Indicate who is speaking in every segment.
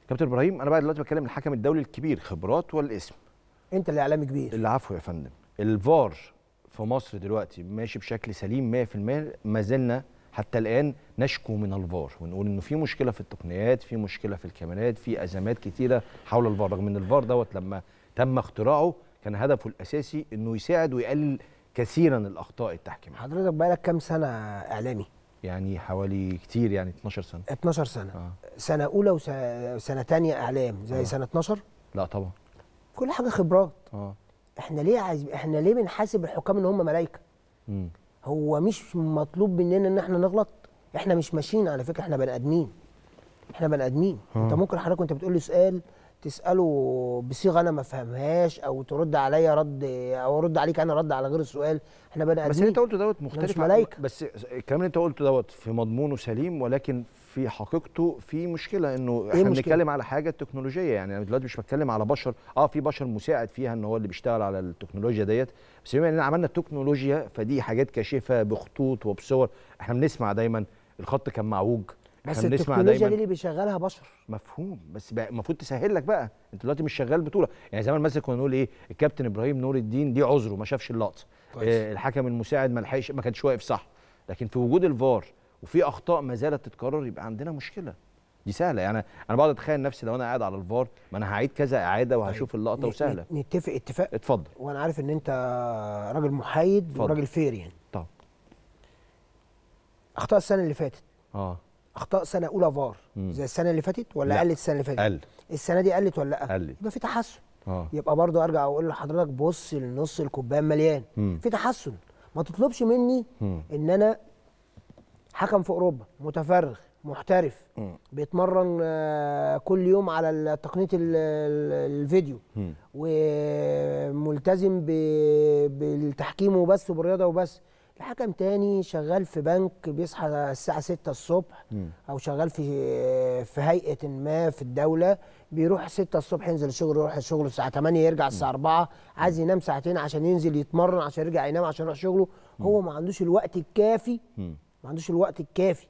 Speaker 1: كابتن ابراهيم انا بقى دلوقتي بتكلم الحكم الدولي الكبير خبرات والاسم
Speaker 2: انت اللي اعلامي كبير
Speaker 1: العفو يا فندم الفار في مصر دلوقتي ماشي بشكل سليم 100% ما زلنا حتى الان نشكو من الفار ونقول انه في مشكله في التقنيات في مشكله في الكاميرات في ازمات كتيره حول الفار رغم ان الفار دوت لما تم اختراعه كان هدفه الاساسي انه يساعد ويقلل كثيرا الاخطاء التحكيميه
Speaker 2: حضرتك بقالك كام سنه اعلامي
Speaker 1: يعني حوالي كتير يعني 12 سنه
Speaker 2: 12 سنه
Speaker 1: آه.
Speaker 2: سنه اولى وسنه تانية اعلام زي
Speaker 1: آه.
Speaker 2: سنه 12
Speaker 1: لا طبعا
Speaker 2: كل حاجه خبرات
Speaker 1: اه
Speaker 2: احنا ليه عايز احنا ليه بنحاسب الحكام ان هم ملائكه
Speaker 1: مم.
Speaker 2: هو مش مطلوب مننا ان احنا نغلط احنا مش ماشيين على فكره احنا بني ادمين احنا بني ادمين
Speaker 1: آه.
Speaker 2: انت ممكن حضرتك وانت بتقول لي سؤال تساله بصيغه انا ما افهمهاش او ترد عليا رد او ارد عليك انا رد على غير السؤال احنا بني
Speaker 1: بس اللي
Speaker 2: ادمين
Speaker 1: انت قلته دوت مختلف
Speaker 2: مش
Speaker 1: عن-
Speaker 2: ملايكة.
Speaker 1: بس الكلام اللي انت قلته دوت في مضمونه سليم ولكن في حقيقته في مشكله انه احنا
Speaker 2: المشكلة؟
Speaker 1: بنتكلم على حاجه تكنولوجيه يعني انا دلوقتي مش بتكلم على بشر اه في بشر مساعد فيها ان هو اللي بيشتغل على التكنولوجيا ديت بس بما اننا عملنا التكنولوجيا فدي حاجات كاشفه بخطوط وبصور احنا بنسمع دايما الخط كان معوج
Speaker 2: بس
Speaker 1: احنا بنسمع
Speaker 2: التكنولوجيا دي
Speaker 1: دايما
Speaker 2: اللي بيشغلها بشر
Speaker 1: مفهوم بس بقى المفروض تسهل لك بقى انت دلوقتي مش شغال بطوله يعني زمان مثلا كنا نقول ايه الكابتن ابراهيم نور الدين دي عذره ما شافش اللقطه
Speaker 2: كويس.
Speaker 1: آه الحكم المساعد ما لحقش ما كانش واقف صح لكن في وجود الفار وفي اخطاء ما زالت تتكرر يبقى عندنا مشكله دي سهله يعني انا بقعد اتخيل نفسي لو انا قاعد على الفار ما انا هعيد كذا اعاده وهشوف اللقطه
Speaker 2: ن-
Speaker 1: وسهله
Speaker 2: ن- نتفق اتفاق
Speaker 1: اتفضل
Speaker 2: وانا عارف ان انت راجل محايد
Speaker 1: اتفضل.
Speaker 2: وراجل فير يعني
Speaker 1: طب
Speaker 2: اخطاء السنه اللي فاتت
Speaker 1: اه
Speaker 2: اخطاء سنه اولى فار
Speaker 1: مم.
Speaker 2: زي السنه اللي فاتت ولا
Speaker 1: لا.
Speaker 2: قلت السنه اللي فاتت
Speaker 1: قل
Speaker 2: السنه دي قلت ولا لا
Speaker 1: قلت.
Speaker 2: يبقى في تحسن
Speaker 1: اه
Speaker 2: يبقى برضو ارجع اقول لحضرتك بص لنص الكوبايه مليان
Speaker 1: مم.
Speaker 2: في تحسن ما تطلبش مني
Speaker 1: مم.
Speaker 2: ان انا حكم في اوروبا متفرغ محترف
Speaker 1: مم. بيتمرن
Speaker 2: بيتمرن كل يوم على تقنيه ال- ال- الفيديو
Speaker 1: مم.
Speaker 2: وملتزم ب- بالتحكيم وبس وبالرياضه وبس الحكم تاني شغال في بنك بيصحى الساعه 6 الصبح
Speaker 1: مم.
Speaker 2: او شغال في في هيئه ما في الدوله بيروح 6 الصبح ينزل الشغل يروح الشغل الساعه 8 يرجع الساعه 4 عايز ينام ساعتين عشان ينزل يتمرن عشان يرجع ينام عشان يروح شغله هو ما عندوش الوقت الكافي
Speaker 1: مم.
Speaker 2: ما عندوش الوقت الكافي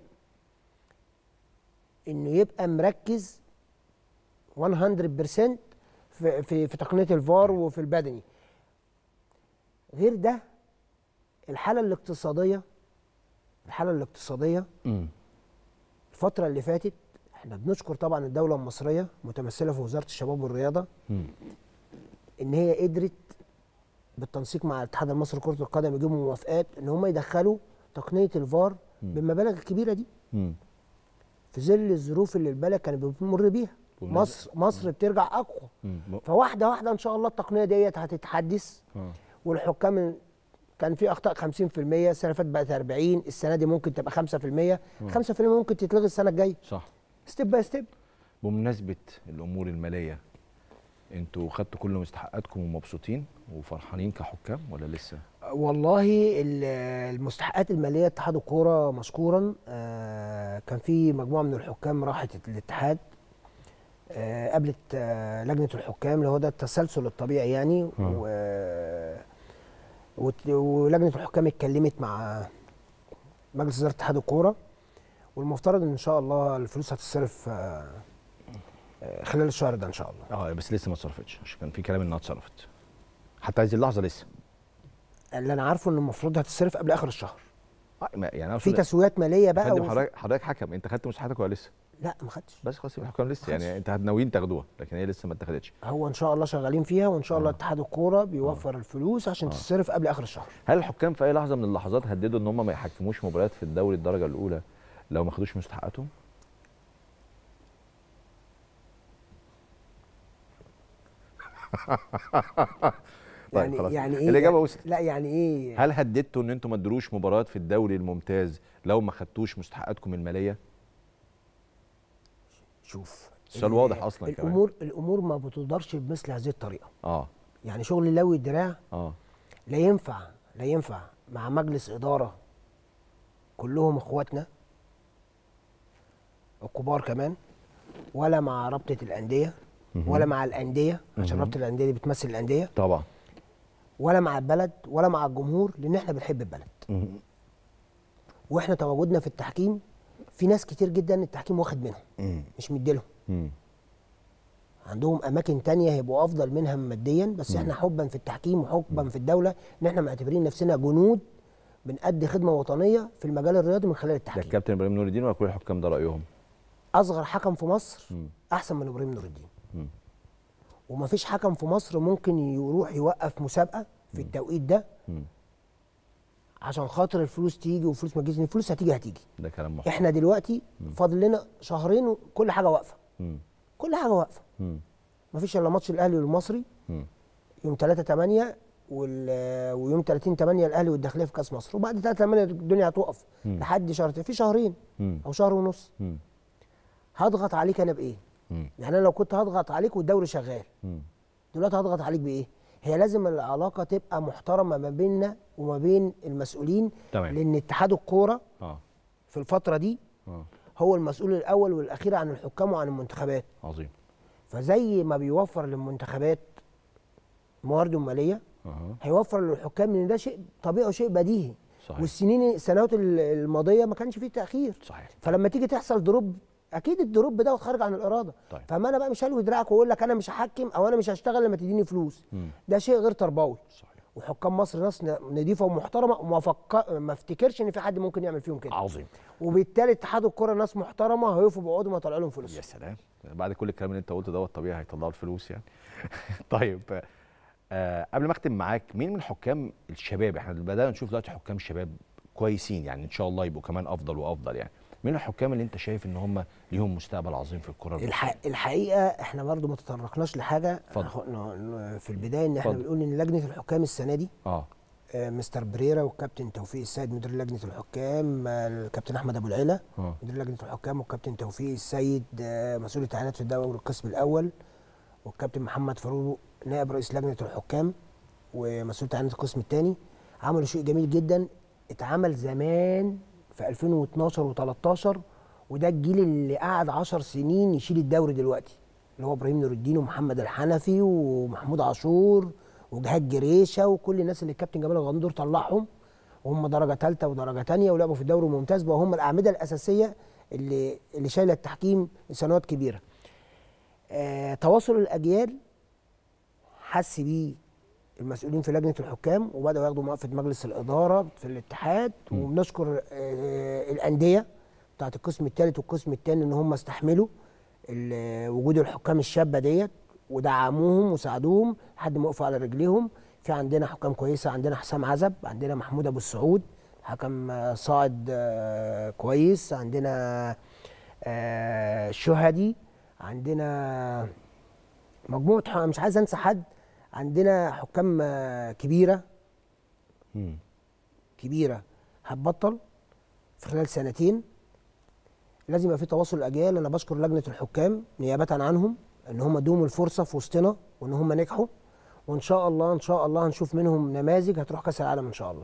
Speaker 2: انه يبقى مركز 100% في في في تقنيه الفار وفي البدني غير ده الحاله الاقتصاديه الحاله الاقتصاديه
Speaker 1: مم.
Speaker 2: الفتره اللي فاتت احنا بنشكر طبعا الدوله المصريه متمثله في وزاره الشباب والرياضه
Speaker 1: مم.
Speaker 2: ان هي قدرت بالتنسيق مع الاتحاد المصري لكره القدم يجيبوا موافقات ان هم يدخلوا تقنيه الفار بالمبالغ الكبيره دي
Speaker 1: مم.
Speaker 2: في ظل الظروف اللي البلد كانت بتمر بيها
Speaker 1: والناس-
Speaker 2: مصر مصر بترجع اقوى
Speaker 1: مم.
Speaker 2: فواحده واحده ان شاء الله التقنيه ديت هتتحدث
Speaker 1: آه.
Speaker 2: والحكام كان في اخطاء 50% السنه اللي فاتت بقت 40 السنه دي ممكن تبقى 5% 5% ممكن تتلغي السنه الجايه
Speaker 1: صح
Speaker 2: ستيب باي ستيب
Speaker 1: بمناسبة الأمور المالية انتوا خدتوا كل مستحقاتكم ومبسوطين وفرحانين كحكام ولا لسه؟
Speaker 2: والله ال- المستحقات الماليه اتحاد الكوره مشكورا آه، كان في مجموعه من الحكام راحت الاتحاد آه، قابلت آه، لجنه الحكام اللي هو ده التسلسل الطبيعي يعني و وت- ولجنه الحكام اتكلمت مع مجلس اداره اتحاد الكوره والمفترض ان شاء الله الفلوس هتتصرف آه، آه، خلال الشهر ده ان شاء الله
Speaker 1: اه بس لسه ما اتصرفتش عشان كان في كلام انها اتصرفت حتى هذه اللحظة لسه
Speaker 2: اللي انا عارفه ان المفروض هتتصرف قبل اخر الشهر
Speaker 1: آه ما- يعني
Speaker 2: في
Speaker 1: أقصد-
Speaker 2: تسويات ماليه بقى
Speaker 1: فندم
Speaker 2: وفي-
Speaker 1: حضرتك حضرتك حكم انت خدت مستحقاتك ولا لسه؟
Speaker 2: لا ما خدتش
Speaker 1: بس خلاص يبقى الحكام لسه يعني
Speaker 2: خلاص.
Speaker 1: انت ناويين تاخدوها لكن هي لسه ما اتخذتش
Speaker 2: هو ان شاء الله شغالين فيها وان شاء الله
Speaker 1: آه.
Speaker 2: اتحاد الكوره بيوفر الفلوس عشان تتصرف قبل اخر الشهر
Speaker 1: هل الحكام في اي لحظة من اللحظات هددوا ان هم ما يحكموش مباريات في الدوري الدرجة الأولى لو ما خدوش مستحقاتهم؟ طيب
Speaker 2: يعني
Speaker 1: خلاص.
Speaker 2: يعني ايه
Speaker 1: الإجابة
Speaker 2: يعني-
Speaker 1: وصلت
Speaker 2: لا يعني ايه
Speaker 1: هل هددتوا ان انتوا ما تدروش مباريات في الدوري الممتاز لو ما خدتوش مستحقاتكم الماليه؟
Speaker 2: شوف
Speaker 1: السؤال
Speaker 2: ال-
Speaker 1: واضح أصلاً كمان.
Speaker 2: الامور الامور ما بتدارش بمثل هذه الطريقه
Speaker 1: اه
Speaker 2: يعني شغل لوي الدراع
Speaker 1: اه
Speaker 2: لا ينفع لا ينفع مع مجلس اداره كلهم اخواتنا الكبار كمان ولا مع رابطه الانديه ولا مع الانديه عشان رابطه الانديه دي بتمثل الانديه
Speaker 1: طبعا
Speaker 2: ولا مع البلد ولا مع الجمهور لان احنا بنحب البلد واحنا تواجدنا في التحكيم في ناس كتير جدا التحكيم واخد منهم
Speaker 1: مم.
Speaker 2: مش مديلهم
Speaker 1: مم.
Speaker 2: عندهم اماكن تانية هيبقوا افضل منها ماديا بس
Speaker 1: مم.
Speaker 2: احنا حبا في التحكيم وحبا في الدوله ان احنا معتبرين نفسنا جنود بنأدي خدمه وطنيه في المجال الرياضي من خلال
Speaker 1: ده
Speaker 2: التحكيم
Speaker 1: الكابتن ابراهيم نور الدين ولا كل الحكام ده رايهم
Speaker 2: اصغر حكم في مصر
Speaker 1: مم.
Speaker 2: احسن من ابراهيم نور الدين
Speaker 1: مم.
Speaker 2: ومفيش حكم في مصر ممكن يروح يوقف مسابقه في التوقيت ده
Speaker 1: مم.
Speaker 2: عشان خاطر الفلوس تيجي والفلوس ما تجيش لأن الفلوس هتيجي هتيجي
Speaker 1: ده كلام محترم
Speaker 2: احنا دلوقتي فاضل لنا شهرين وكل حاجه واقفه
Speaker 1: مم.
Speaker 2: كل حاجه واقفه
Speaker 1: مم.
Speaker 2: مفيش الا ماتش الاهلي والمصري
Speaker 1: مم.
Speaker 2: يوم 3 8 وال... ويوم 30 8 الاهلي والداخليه في كاس مصر وبعد 3 8 الدنيا هتوقف
Speaker 1: مم.
Speaker 2: لحد شهر في شهرين
Speaker 1: مم.
Speaker 2: او شهر ونص
Speaker 1: مم.
Speaker 2: هضغط عليك انا بايه؟
Speaker 1: مم.
Speaker 2: يعني انا لو كنت هضغط عليك والدوري شغال
Speaker 1: مم.
Speaker 2: دلوقتي هضغط عليك بايه؟ هي لازم العلاقه تبقى محترمه ما بيننا وما بين المسؤولين
Speaker 1: تمام
Speaker 2: لان اتحاد الكوره
Speaker 1: اه
Speaker 2: في الفتره دي
Speaker 1: اه
Speaker 2: هو المسؤول الاول والاخير عن الحكام وعن المنتخبات
Speaker 1: عظيم
Speaker 2: فزي ما بيوفر للمنتخبات موارد ماليه
Speaker 1: اها
Speaker 2: هيوفر للحكام ان ده شيء طبيعي وشيء بديهي
Speaker 1: صحيح
Speaker 2: والسنين السنوات ال- الماضيه ما كانش فيه تاخير
Speaker 1: صحيح
Speaker 2: فلما تيجي تحصل دروب اكيد الدروب ده خارج عن الاراده
Speaker 1: طيب.
Speaker 2: فما انا بقى مش هلوي دراعك واقول لك انا مش هحكم او انا مش هشتغل لما تديني فلوس
Speaker 1: مم.
Speaker 2: ده شيء غير تربوي
Speaker 1: صحيح
Speaker 2: وحكام مصر ناس ن- نظيفه ومحترمه وما فك... ما افتكرش ان في حد ممكن يعمل فيهم كده
Speaker 1: عظيم
Speaker 2: وبالتالي اتحاد الكره ناس محترمه هيقفوا بيقعدوا ما يطلعوا لهم
Speaker 1: يا
Speaker 2: فلوس
Speaker 1: سلام بعد كل الكلام اللي انت قلته دوت طبيعي هيطلعوا الفلوس يعني طيب آه قبل ما اختم معاك مين من حكام الشباب احنا بدانا نشوف دلوقتي حكام شباب كويسين يعني ان شاء الله يبقوا كمان افضل وافضل يعني مين الحكام اللي انت شايف ان هم ليهم مستقبل عظيم في الكره
Speaker 2: الح... الحقيقه احنا برضو ما تطرقناش لحاجه
Speaker 1: اتفضل.
Speaker 2: أخ- ن- ن- في البدايه ان احنا
Speaker 1: اتفضل.
Speaker 2: بنقول ان لجنه الحكام السنه دي
Speaker 1: اه
Speaker 2: آه، مستر بريرا والكابتن توفيق السيد مدير لجنه الحكام آه، الكابتن احمد ابو العيله
Speaker 1: اه
Speaker 2: مدير لجنه الحكام والكابتن توفيق السيد آه، مسؤول التعيينات في الدوري القسم الاول والكابتن محمد فاروق نائب رئيس لجنه الحكام ومسؤول تعيينات القسم الثاني عملوا شيء جميل جدا اتعمل زمان في 2012 و13 وده الجيل اللي قعد 10 سنين يشيل الدوري دلوقتي اللي هو ابراهيم نور الدين ومحمد الحنفي ومحمود عاشور وجهاد جريشه وكل الناس اللي الكابتن جمال الغندور طلعهم وهم درجه ثالثه ودرجه ثانيه ولعبوا في الدوري الممتاز بقوا هم الاعمده الاساسيه اللي اللي شايله التحكيم لسنوات كبيره. آه تواصل الاجيال حس بيه المسؤولين في لجنه الحكام وبداوا ياخدوا موافقه مجلس الاداره في الاتحاد
Speaker 1: م.
Speaker 2: وبنشكر آه الانديه بتاعت القسم الثالث والقسم الثاني ان هم استحملوا ال- وجود الحكام الشابه ديت ودعموهم وساعدوهم لحد ما وقفوا على رجليهم في عندنا حكام كويسه عندنا حسام عزب عندنا محمود ابو السعود حكم آه، صاعد آه، كويس عندنا آه، شهدي عندنا مجموعه ح- مش عايز انسى حد عندنا حكام آه، كبيره
Speaker 1: مم.
Speaker 2: كبيره هتبطل في خلال سنتين لازم يبقى في تواصل الاجيال انا بشكر لجنه الحكام نيابه عنهم ان هم ادوهم الفرصه في وسطنا وان هم نجحوا وان شاء الله ان شاء الله هنشوف منهم نماذج هتروح كاس العالم ان شاء الله